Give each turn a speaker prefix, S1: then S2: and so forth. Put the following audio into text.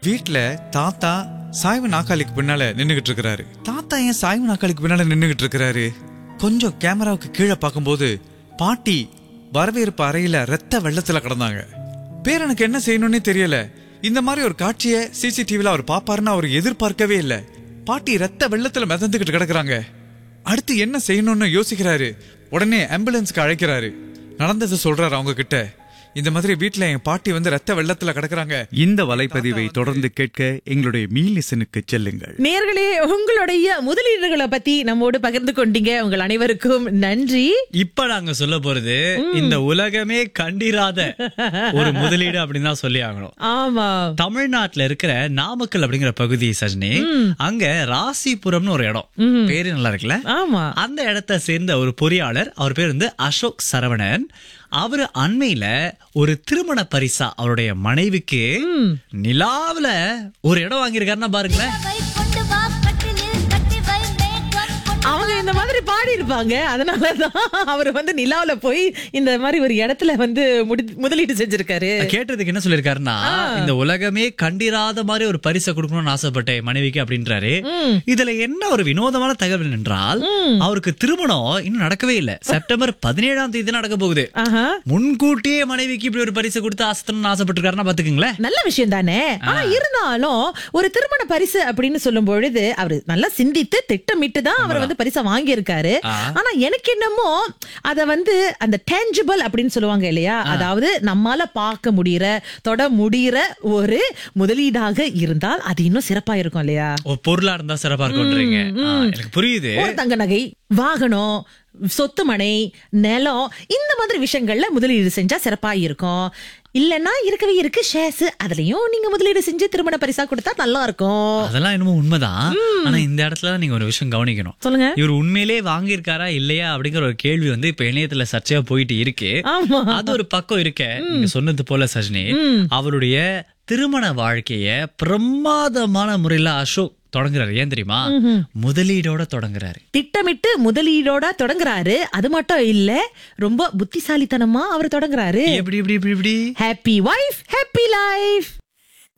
S1: வீட்ல தாத்தா சாய்வு நாக்காளிக்கு பின்னால நின்னுகிட்டு இருக்கிறாரு தாத்தா ஏன் சாய்வு நாக்காளிக்கு பின்னால நின்னுகிட்டு இருக்கிறாரு கொஞ்சம் கேமராவுக்கு கீழே பார்க்கும்போது பாட்டி வரவேற்பு அறையில ரத்த வெள்ளத்துல கிடந்தாங்க பேரனுக்கு என்ன செய்யணும்னே தெரியல இந்த மாதிரி ஒரு காட்சியை சிசிடிவில அவர் பாப்பாருன்னு அவர் எதிர்பார்க்கவே இல்ல பாட்டி ரத்த வெள்ளத்துல மிதந்துகிட்டு கிடக்குறாங்க அடுத்து என்ன செய்யணும்னு யோசிக்கிறாரு உடனே ஆம்புலன்ஸ்க்கு அழைக்கிறாரு நடந்ததை சொல்றாரு அவங்க கிட்ட இந்த மாதிரி வீட்ல என் பாட்டி வந்து ரத்த வெள்ளத்துல கிடக்குறாங்க
S2: இந்த வலைப்பதிவை தொடர்ந்து கேட்க எங்களுடைய மீலிசனுக்கு செல்லுங்கள்
S3: நேர்களே உங்களுடைய முதலீடுகளை பத்தி நம்மோடு பகிர்ந்து கொண்டீங்க உங்கள் அனைவருக்கும் நன்றி
S4: இப்ப நாங்க சொல்ல போறது இந்த உலகமே கண்டிராத ஒரு முதலீடு அப்படின்னு தான் சொல்லி ஆகணும்
S3: ஆமா
S4: தமிழ்நாட்டுல இருக்கிற நாமக்கல் அப்படிங்கிற பகுதி சஜினி அங்க ராசிபுரம்னு ஒரு இடம் பேரு நல்லா இருக்குல்ல
S3: ஆமா
S4: அந்த இடத்தை சேர்ந்த ஒரு பொறியாளர் அவர் பேர் வந்து அசோக் சரவணன் அவரு அண்மையில ஒரு திருமண பரிசா அவருடைய மனைவிக்கு நிலாவுல ஒரு இடம் வாங்கியிருக்காருன்னா பாருங்களேன்
S5: வை கொண்டு வா கட்டிலில் கட்டி வை மேகம் கொண்டு
S3: அவங்க இந்த மாதிரி பாடி இருப்பாங்க அதனாலதான் அவர் வந்து நிலாவுல போய் இந்த மாதிரி ஒரு இடத்துல வந்து முடி- முதலீடு செஞ்சிருக்காரு
S4: கேட்டதுக்கு என்ன சொல்லிருக்காருன்னா இந்த உலகமே கண்டிராத மாதிரி ஒரு பரிசை கொடுக்கணும்னு ஆசைப்பட்டேன் என் மனைவிக்கு அப்படின்றாரு இதுல என்ன ஒரு வினோதமான தகவல் என்றால் அவருக்கு திருமணம் இன்னும் நடக்கவே இல்ல செப்டம்பர் பதினேழாம் தேதி நடக்க போகுது
S3: ஆஹா
S4: முன்கூட்டியே மனைவிக்கு இப்படி ஒரு பரிசு கொடுத்து ஆசத்தணும்னு ஆசைப்பட்டிருக்காருன்னா பாத்துக்கங்களேன்
S3: நல்ல விஷயம் தானே ஆனா இருந்தாலும் ஒரு திருமண பரிசு அப்படின்னு சொல்லும் பொழுது அவரு நல்லா சிந்தித்து திட்டமிட்டு தான் அவர் வந்து பரிசை வாங்கி இருக்காரு ஆனா எனக்கு என்னமோ அத வந்து அந்த டேஞ்சிபிள் அப்படின்னு சொல்லுவாங்க இல்லையா அதாவது நம்மால பார்க்க முடியற தொட முடியற ஒரு முதலீடாக இருந்தால் அது இன்னும் சிறப்பா இருக்கும் இல்லையா
S4: ஓ பொருளா இருந்தா சிறப்பா இருக்கும்ன்றீங்க ஆ, எனக்கு புரியுது
S3: ஒரு தங்க நகை வாகனம் சொத்து மனை நிலம் இந்த மாதிரி விஷயங்கள்ல முதலீடு செஞ்சா சிறப்பா இருக்கும் இல்லன்னா இருக்கவே இருக்கு ஷேர்ஸ் அதுலயும் நீங்க முதலீடு செஞ்சு திருமண பரிசா கொடுத்தா நல்லா இருக்கும்
S4: அதெல்லாம் என்னமோ உண்மைதான் ஆனா இந்த இடத்துல தான் நீங்க ஒரு விஷயம் கவனிக்கணும்
S3: சொல்லுங்க
S4: இவர் உண்மையிலே வாங்கியிருக்காரா இல்லையா அப்படிங்கிற ஒரு கேள்வி வந்து இப்ப இணையத்துல சர்ச்சையா போயிட்டு இருக்கு
S3: ஆமா
S4: அது ஒரு பக்கம் இருக்க நீங்க சொன்னது போல சஜினி அவருடைய திருமண வாழ்க்கைய பிரமாதமான முறையில அசோக் தொடங்குறாரு ஏன் தெரியுமா முதலீடோட தொடங்குறாரு
S3: திட்டமிட்டு முதலீடோட தொடங்குறாரு அது மட்டும் இல்ல ரொம்ப புத்திசாலித்தனமா அவர் தொடங்குறாரு
S4: எப்படி எப்படி எப்படி எப்படி
S3: ஹாப்பி வைஃப் ஹாப்பி லைஃப்